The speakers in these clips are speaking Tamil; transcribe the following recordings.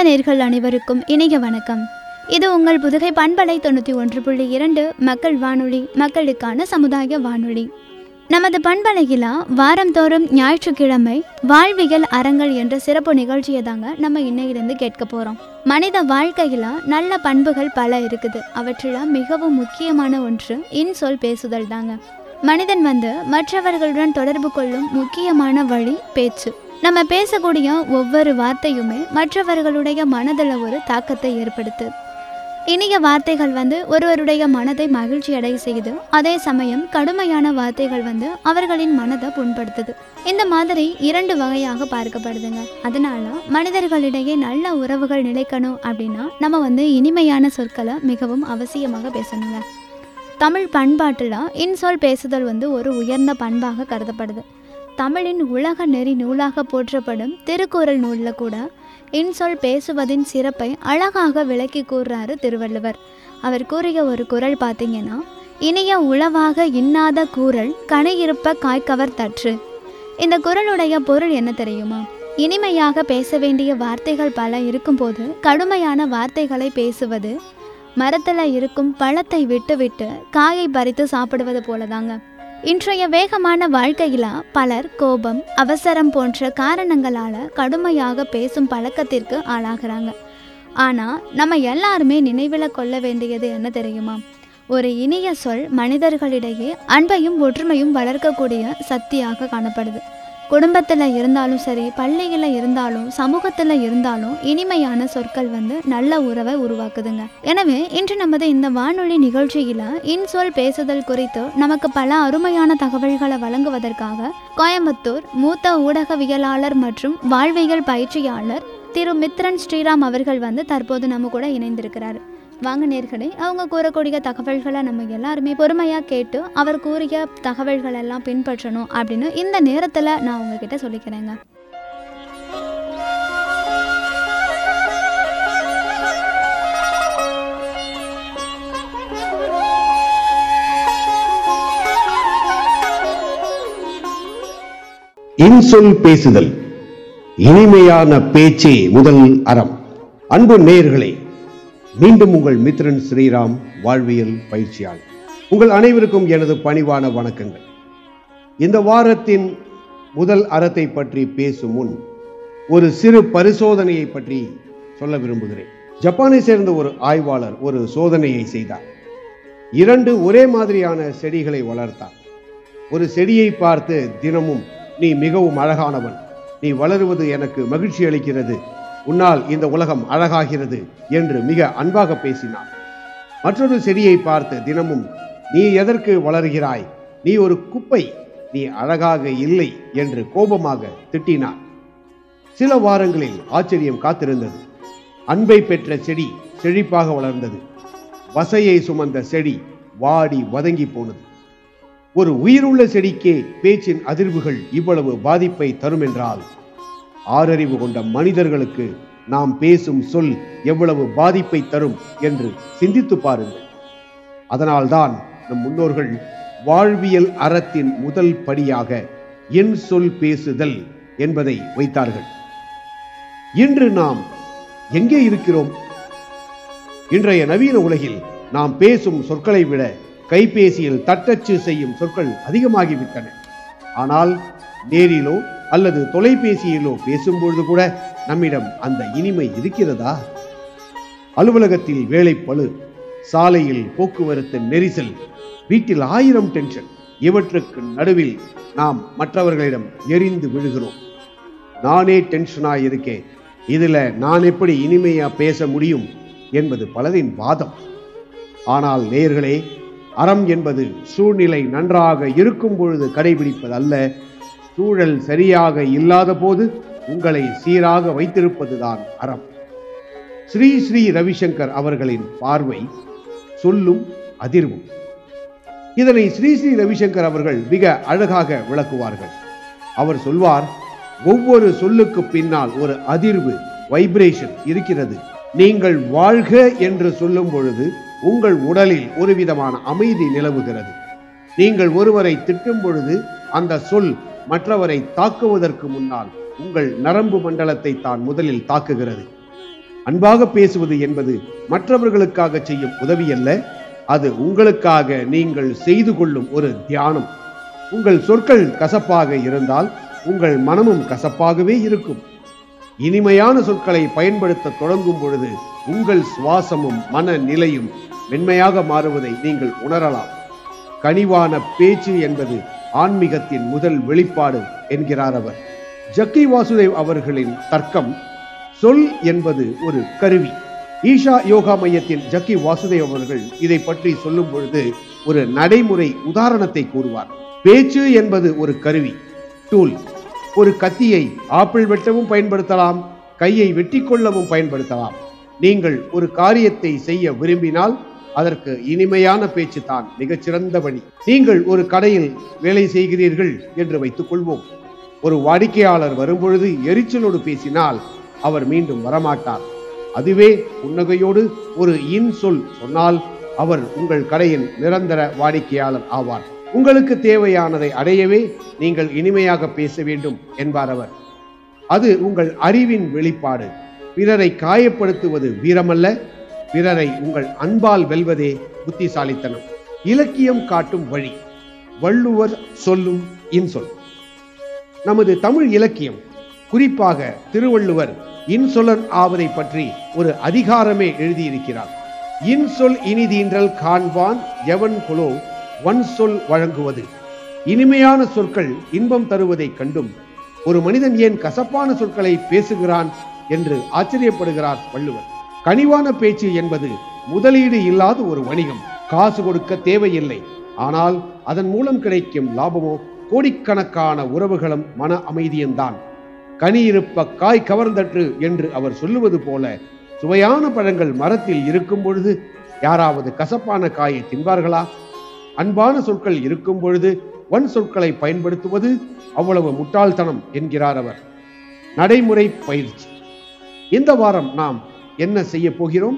நேர்கள் அனைவருக்கும் இனிய வணக்கம் இது உங்கள் புதுகை பண்பலை தொண்ணூற்றி ஒன்று புள்ளி இரண்டு மக்கள் வானொலி மக்களுக்கான சமுதாய வானொலி நமது பண்பலையில் வாரந்தோறும் ஞாயிற்றுக்கிழமை வாழ்வியல் அறங்கள் என்ற சிறப்பு நிகழ்ச்சியை தாங்க நம்ம இன்னையிலிருந்து கேட்க போகிறோம் மனித வாழ்க்கையில் நல்ல பண்புகள் பல இருக்குது அவற்றில் மிகவும் முக்கியமான ஒன்று இன்சொல் பேசுதல் தாங்க மனிதன் வந்து மற்றவர்களுடன் தொடர்பு கொள்ளும் முக்கியமான வழி பேச்சு நம்ம பேசக்கூடிய ஒவ்வொரு வார்த்தையுமே மற்றவர்களுடைய மனதில் ஒரு தாக்கத்தை ஏற்படுத்துது இனிய வார்த்தைகள் வந்து ஒருவருடைய மனதை மகிழ்ச்சி அடைய செய்யுது அதே சமயம் கடுமையான வார்த்தைகள் வந்து அவர்களின் மனதை புண்படுத்துது இந்த மாதிரி இரண்டு வகையாக பார்க்கப்படுதுங்க அதனால மனிதர்களிடையே நல்ல உறவுகள் நிலைக்கணும் அப்படின்னா நம்ம வந்து இனிமையான சொற்களை மிகவும் அவசியமாக பேசணுங்க தமிழ் பண்பாட்டில் இன்சொல் பேசுதல் வந்து ஒரு உயர்ந்த பண்பாக கருதப்படுது தமிழின் உலக நெறி நூலாக போற்றப்படும் திருக்குறள் நூலில் கூட இன்சொல் பேசுவதின் சிறப்பை அழகாக விளக்கி கூறுறாரு திருவள்ளுவர் அவர் கூறிய ஒரு குறள் பார்த்தீங்கன்னா இனிய உளவாக இன்னாத கூறல் கனையிருப்ப காய்கவர் தற்று இந்த குறளுடைய பொருள் என்ன தெரியுமா இனிமையாக பேச வேண்டிய வார்த்தைகள் பல இருக்கும்போது கடுமையான வார்த்தைகளை பேசுவது மரத்தில் இருக்கும் பழத்தை விட்டுவிட்டு காயை பறித்து சாப்பிடுவது போலதாங்க இன்றைய வேகமான வாழ்க்கையில் பலர் கோபம் அவசரம் போன்ற காரணங்களால் கடுமையாக பேசும் பழக்கத்திற்கு ஆளாகிறாங்க ஆனால் நம்ம எல்லாருமே நினைவில் கொள்ள வேண்டியது என்ன தெரியுமா ஒரு இனிய சொல் மனிதர்களிடையே அன்பையும் ஒற்றுமையும் வளர்க்கக்கூடிய சக்தியாக காணப்படுது குடும்பத்தில் இருந்தாலும் சரி பள்ளியில் இருந்தாலும் சமூகத்தில் இருந்தாலும் இனிமையான சொற்கள் வந்து நல்ல உறவை உருவாக்குதுங்க எனவே இன்று நமது இந்த வானொலி நிகழ்ச்சியில் இன்சொல் பேசுதல் குறித்து நமக்கு பல அருமையான தகவல்களை வழங்குவதற்காக கோயம்புத்தூர் மூத்த ஊடகவியலாளர் மற்றும் வாழ்வியல் பயிற்சியாளர் திரு மித்ரன் ஸ்ரீராம் அவர்கள் வந்து தற்போது நம்ம கூட இணைந்திருக்கிறார் வாங்க நேர்களே அவங்க கூறக்கூடிய தகவல்களை நம்ம எல்லாருமே பொறுமையாக கேட்டு அவர் கூறிய தகவல்கள் எல்லாம் பின்பற்றணும் அப்படின்னு இந்த நேரத்தில் நான் உங்ககிட்ட சொல்லிக்கிறேங்க இன்சொல் பேசுதல் இனிமையான பேச்சே முதல் அறம் அன்பு நேயர்களே மீண்டும் உங்கள் மித்ரன் ஸ்ரீராம் வாழ்வியல் பயிற்சியாளர் உங்கள் அனைவருக்கும் எனது பணிவான வணக்கங்கள் இந்த வாரத்தின் முதல் அறத்தை பற்றி பேசும் முன் ஒரு சிறு பரிசோதனையை பற்றி சொல்ல விரும்புகிறேன் ஜப்பானை சேர்ந்த ஒரு ஆய்வாளர் ஒரு சோதனையை செய்தார் இரண்டு ஒரே மாதிரியான செடிகளை வளர்த்தார் ஒரு செடியை பார்த்து தினமும் நீ மிகவும் அழகானவன் நீ வளருவது எனக்கு மகிழ்ச்சி அளிக்கிறது உன்னால் இந்த உலகம் அழகாகிறது என்று மிக அன்பாக பேசினார் மற்றொரு செடியை பார்த்து தினமும் நீ எதற்கு வளர்கிறாய் நீ ஒரு குப்பை நீ அழகாக இல்லை என்று கோபமாக திட்டினார் சில வாரங்களில் ஆச்சரியம் காத்திருந்தது அன்பை பெற்ற செடி செழிப்பாக வளர்ந்தது வசையை சுமந்த செடி வாடி வதங்கி போனது ஒரு உயிருள்ள செடிக்கே பேச்சின் அதிர்வுகள் இவ்வளவு பாதிப்பை தரும் என்றால் ஆறறிவு கொண்ட மனிதர்களுக்கு நாம் பேசும் சொல் எவ்வளவு பாதிப்பை தரும் என்று சிந்தித்து பாருங்கள் அதனால்தான் நம் முன்னோர்கள் வாழ்வியல் அறத்தின் முதல் படியாக என் சொல் பேசுதல் என்பதை வைத்தார்கள் இன்று நாம் எங்கே இருக்கிறோம் இன்றைய நவீன உலகில் நாம் பேசும் சொற்களை விட கைபேசியில் தட்டச்சு செய்யும் சொற்கள் அதிகமாகிவிட்டன ஆனால் நேரிலோ அல்லது தொலைபேசியிலோ பேசும்பொழுது கூட நம்மிடம் அந்த இனிமை இருக்கிறதா அலுவலகத்தில் வேலை பளு சாலையில் போக்குவரத்து நெரிசல் வீட்டில் ஆயிரம் டென்ஷன் இவற்றுக்கு நடுவில் நாம் மற்றவர்களிடம் எரிந்து விழுகிறோம் நானே டென்ஷனாக இருக்கேன் இதுல நான் எப்படி இனிமையா பேச முடியும் என்பது பலரின் வாதம் ஆனால் நேயர்களே அறம் என்பது சூழ்நிலை நன்றாக இருக்கும் பொழுது கடைபிடிப்பது அல்ல சூழல் சரியாக இல்லாத போது உங்களை சீராக வைத்திருப்பதுதான் அறம் ஸ்ரீ ஸ்ரீ ரவிசங்கர் அவர்களின் பார்வை சொல்லும் அதிர்வும் இதனை ஸ்ரீ ஸ்ரீ ரவிசங்கர் அவர்கள் மிக அழகாக விளக்குவார்கள் அவர் சொல்வார் ஒவ்வொரு சொல்லுக்கு பின்னால் ஒரு அதிர்வு வைப்ரேஷன் இருக்கிறது நீங்கள் வாழ்க என்று சொல்லும் பொழுது உங்கள் உடலில் ஒரு விதமான அமைதி நிலவுகிறது நீங்கள் ஒருவரை திட்டும் பொழுது அந்த சொல் மற்றவரை தாக்குவதற்கு முன்னால் உங்கள் நரம்பு மண்டலத்தை தான் முதலில் தாக்குகிறது அன்பாக பேசுவது என்பது மற்றவர்களுக்காக செய்யும் உதவி அல்ல அது உங்களுக்காக நீங்கள் செய்து கொள்ளும் ஒரு தியானம் உங்கள் சொற்கள் கசப்பாக இருந்தால் உங்கள் மனமும் கசப்பாகவே இருக்கும் இனிமையான சொற்களை பயன்படுத்த தொடங்கும் பொழுது உங்கள் சுவாசமும் மன நிலையும் மென்மையாக மாறுவதை நீங்கள் உணரலாம் கனிவான பேச்சு என்பது ஆன்மீகத்தின் முதல் வெளிப்பாடு என்கிறார் அவர் ஜக்கி வாசுதேவ் அவர்களின் தர்க்கம் சொல் என்பது ஒரு கருவி ஈஷா யோகா மையத்தின் ஜக்கி வாசுதேவ் அவர்கள் இதை பற்றி சொல்லும் பொழுது ஒரு நடைமுறை உதாரணத்தை கூறுவார் பேச்சு என்பது ஒரு கருவி டூல் ஒரு கத்தியை ஆப்பிள் வெட்டவும் பயன்படுத்தலாம் கையை வெட்டி கொள்ளவும் பயன்படுத்தலாம் நீங்கள் ஒரு காரியத்தை செய்ய விரும்பினால் அதற்கு இனிமையான பேச்சு தான் மிகச்சிறந்த வழி நீங்கள் ஒரு கடையில் வேலை செய்கிறீர்கள் என்று வைத்துக் கொள்வோம் ஒரு வாடிக்கையாளர் வரும்பொழுது எரிச்சலோடு பேசினால் அவர் மீண்டும் வரமாட்டார் அதுவே புன்னகையோடு ஒரு இன் சொல் சொன்னால் அவர் உங்கள் கடையின் நிரந்தர வாடிக்கையாளர் ஆவார் உங்களுக்கு தேவையானதை அடையவே நீங்கள் இனிமையாக பேச வேண்டும் என்பார் அவர் அது உங்கள் அறிவின் வெளிப்பாடு பிறரை காயப்படுத்துவது வீரமல்ல பிறரை உங்கள் அன்பால் வெல்வதே புத்திசாலித்தனம் இலக்கியம் காட்டும் வழி வள்ளுவர் சொல்லும் இன்சொல் நமது தமிழ் இலக்கியம் குறிப்பாக திருவள்ளுவர் இன்சொலன் ஆவதை பற்றி ஒரு அதிகாரமே எழுதியிருக்கிறார் இன்சொல் இனிதீன்றல் காண்பான் எவன் கொலோ வன் சொல் வழங்குவது இனிமையான சொற்கள் இன்பம் தருவதைக் கண்டும் ஒரு மனிதன் ஏன் கசப்பான சொற்களை பேசுகிறான் என்று ஆச்சரியப்படுகிறார் வள்ளுவர் கனிவான பேச்சு என்பது முதலீடு இல்லாத ஒரு வணிகம் காசு கொடுக்க தேவையில்லை ஆனால் அதன் மூலம் கிடைக்கும் லாபமோ கோடிக்கணக்கான உறவுகளும் மன அமைதியும் தான் கனி இருப்ப காய் கவர்ந்தற்று என்று அவர் சொல்லுவது போல சுவையான பழங்கள் மரத்தில் இருக்கும் பொழுது யாராவது கசப்பான காயை தின்பார்களா அன்பான சொற்கள் இருக்கும் பொழுது வன் சொற்களை பயன்படுத்துவது அவ்வளவு முட்டாள்தனம் என்கிறார் அவர் நடைமுறை பயிற்சி இந்த வாரம் நாம் என்ன செய்ய போகிறோம்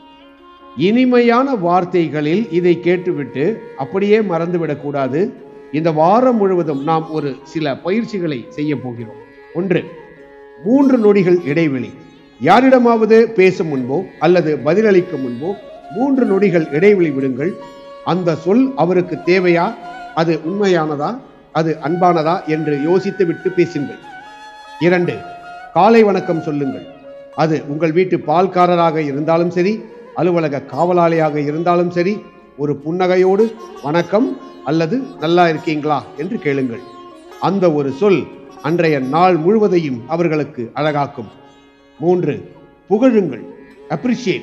இனிமையான வார்த்தைகளில் இதை கேட்டுவிட்டு அப்படியே மறந்துவிடக் கூடாது இந்த வாரம் முழுவதும் நாம் ஒரு சில பயிற்சிகளை செய்ய போகிறோம் ஒன்று மூன்று நொடிகள் இடைவெளி யாரிடமாவது பேசும் முன்போ அல்லது பதிலளிக்கும் முன்போ மூன்று நொடிகள் இடைவெளி விடுங்கள் அந்த சொல் அவருக்கு தேவையா அது உண்மையானதா அது அன்பானதா என்று யோசித்து விட்டு பேசுங்கள் இரண்டு காலை வணக்கம் சொல்லுங்கள் அது உங்கள் வீட்டு பால்காரராக இருந்தாலும் சரி அலுவலக காவலாளியாக இருந்தாலும் சரி ஒரு புன்னகையோடு வணக்கம் அல்லது நல்லா இருக்கீங்களா என்று கேளுங்கள் அந்த ஒரு சொல் அன்றைய நாள் முழுவதையும் அவர்களுக்கு அழகாக்கும் மூன்று புகழுங்கள் அப்ரிஷியேட்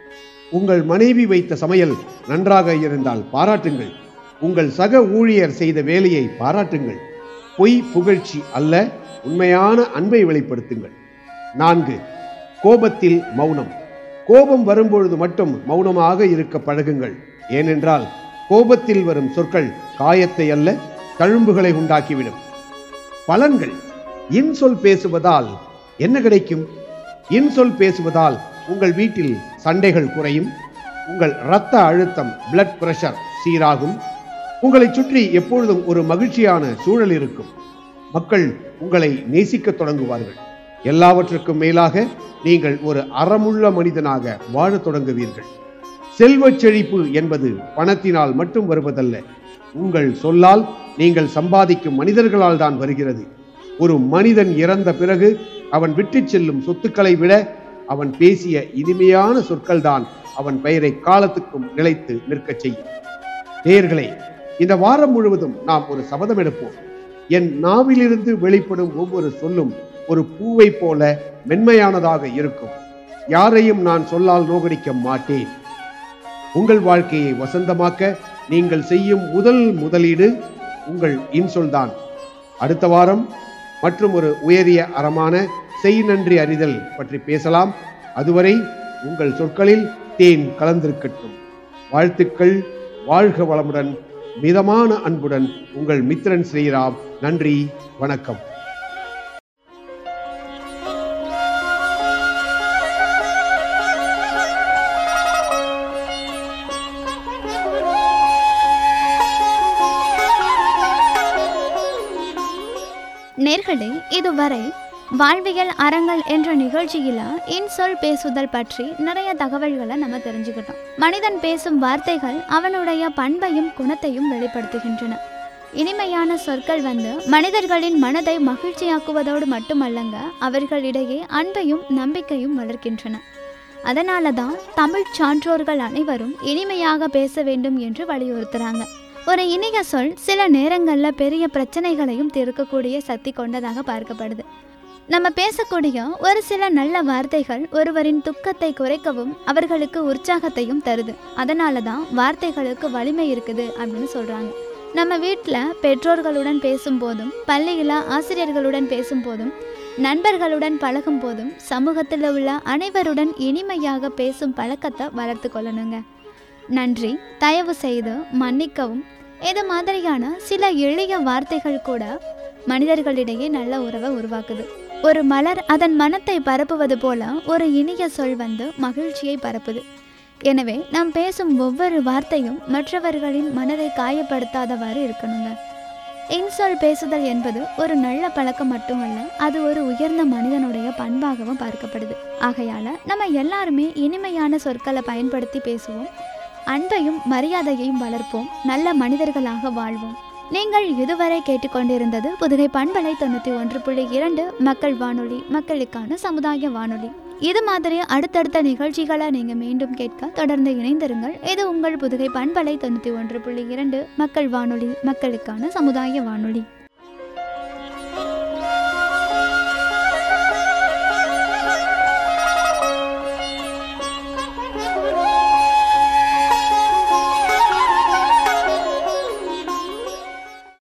உங்கள் மனைவி வைத்த சமையல் நன்றாக இருந்தால் பாராட்டுங்கள் உங்கள் சக ஊழியர் செய்த வேலையை பாராட்டுங்கள் பொய் புகழ்ச்சி அல்ல உண்மையான அன்பை வெளிப்படுத்துங்கள் நான்கு கோபத்தில் மௌனம் கோபம் வரும்பொழுது மட்டும் மௌனமாக இருக்க பழகுங்கள் ஏனென்றால் கோபத்தில் வரும் சொற்கள் காயத்தை அல்ல தழும்புகளை உண்டாக்கிவிடும் பலன்கள் இன்சொல் பேசுவதால் என்ன கிடைக்கும் இன்சொல் பேசுவதால் உங்கள் வீட்டில் சண்டைகள் குறையும் உங்கள் இரத்த அழுத்தம் பிளட் பிரஷர் சீராகும் உங்களை சுற்றி எப்பொழுதும் ஒரு மகிழ்ச்சியான சூழல் இருக்கும் மக்கள் உங்களை நேசிக்கத் தொடங்குவார்கள் எல்லாவற்றுக்கும் மேலாக நீங்கள் ஒரு அறமுள்ள மனிதனாக வாழத் தொடங்குவீர்கள் செல்வச் செழிப்பு என்பது பணத்தினால் மட்டும் வருவதல்ல உங்கள் சொல்லால் நீங்கள் சம்பாதிக்கும் மனிதர்களால் தான் வருகிறது ஒரு மனிதன் இறந்த பிறகு அவன் விட்டுச் செல்லும் சொத்துக்களை விட அவன் பேசிய இனிமையான சொற்கள் தான் அவன் பெயரை காலத்துக்கும் நிலைத்து நிற்கச் செய்யும் நேயர்களே இந்த வாரம் முழுவதும் நாம் ஒரு சபதம் எடுப்போம் என் நாவிலிருந்து வெளிப்படும் ஒவ்வொரு சொல்லும் ஒரு பூவை போல மென்மையானதாக இருக்கும் யாரையும் நான் சொல்லால் நோகடிக்க மாட்டேன் உங்கள் வாழ்க்கையை வசந்தமாக்க நீங்கள் செய்யும் முதல் முதலீடு உங்கள் இன்சொல்தான் அடுத்த வாரம் மற்றும் ஒரு உயரிய அறமான செய் நன்றி அறிதல் பற்றி பேசலாம் அதுவரை உங்கள் சொற்களில் தேன் கலந்திருக்கட்டும் வாழ்த்துக்கள் வாழ்க வளமுடன் மிதமான அன்புடன் உங்கள் மித்ரன் ஸ்ரீராம் நன்றி வணக்கம் நேர்களே இதுவரை வாழ்வியல் அறங்கள் என்ற நிகழ்ச்சியில இன்சொல் பேசுதல் பற்றி நிறைய தகவல்களை நம்ம தெரிஞ்சுக்கிட்டோம் மனிதன் பேசும் வார்த்தைகள் அவனுடைய பண்பையும் குணத்தையும் வெளிப்படுத்துகின்றன இனிமையான சொற்கள் வந்து மனிதர்களின் மனதை மகிழ்ச்சியாக்குவதோடு மட்டுமல்லங்க அவர்களிடையே அன்பையும் நம்பிக்கையும் வளர்க்கின்றன அதனால தான் தமிழ் சான்றோர்கள் அனைவரும் இனிமையாக பேச வேண்டும் என்று வலியுறுத்துறாங்க ஒரு இனிய சொல் சில நேரங்களில் பெரிய பிரச்சனைகளையும் தீர்க்கக்கூடிய சக்தி கொண்டதாக பார்க்கப்படுது நம்ம பேசக்கூடிய ஒரு சில நல்ல வார்த்தைகள் ஒருவரின் துக்கத்தை குறைக்கவும் அவர்களுக்கு உற்சாகத்தையும் தருது அதனால தான் வார்த்தைகளுக்கு வலிமை இருக்குது அப்படின்னு சொல்கிறாங்க நம்ம வீட்டில் பெற்றோர்களுடன் பேசும்போதும் பள்ளியில் ஆசிரியர்களுடன் பேசும்போதும் நண்பர்களுடன் பழகும் போதும் சமூகத்தில் உள்ள அனைவருடன் இனிமையாக பேசும் பழக்கத்தை வளர்த்து கொள்ளணுங்க நன்றி தயவு செய்து மன்னிக்கவும் இது மாதிரியான சில எளிய வார்த்தைகள் கூட மனிதர்களிடையே நல்ல உறவை உருவாக்குது ஒரு மலர் அதன் மனத்தை பரப்புவது போல ஒரு இனிய சொல் வந்து மகிழ்ச்சியை பரப்புது எனவே நாம் பேசும் ஒவ்வொரு வார்த்தையும் மற்றவர்களின் மனதை காயப்படுத்தாதவாறு இருக்கணுங்க இன்சொல் பேசுதல் என்பது ஒரு நல்ல பழக்கம் மட்டுமல்ல அது ஒரு உயர்ந்த மனிதனுடைய பண்பாகவும் பார்க்கப்படுது ஆகையால நம்ம எல்லாருமே இனிமையான சொற்களை பயன்படுத்தி பேசுவோம் அன்பையும் மரியாதையையும் வளர்ப்போம் நல்ல மனிதர்களாக வாழ்வோம் நீங்கள் இதுவரை கேட்டுக்கொண்டிருந்தது புதுகை பண்பலை தொண்ணூற்றி ஒன்று புள்ளி இரண்டு மக்கள் வானொலி மக்களுக்கான சமுதாய வானொலி இது மாதிரி அடுத்தடுத்த நிகழ்ச்சிகளை நீங்கள் மீண்டும் கேட்க தொடர்ந்து இணைந்திருங்கள் இது உங்கள் புதுகை பண்பலை தொண்ணூற்றி ஒன்று புள்ளி இரண்டு மக்கள் வானொலி மக்களுக்கான சமுதாய வானொலி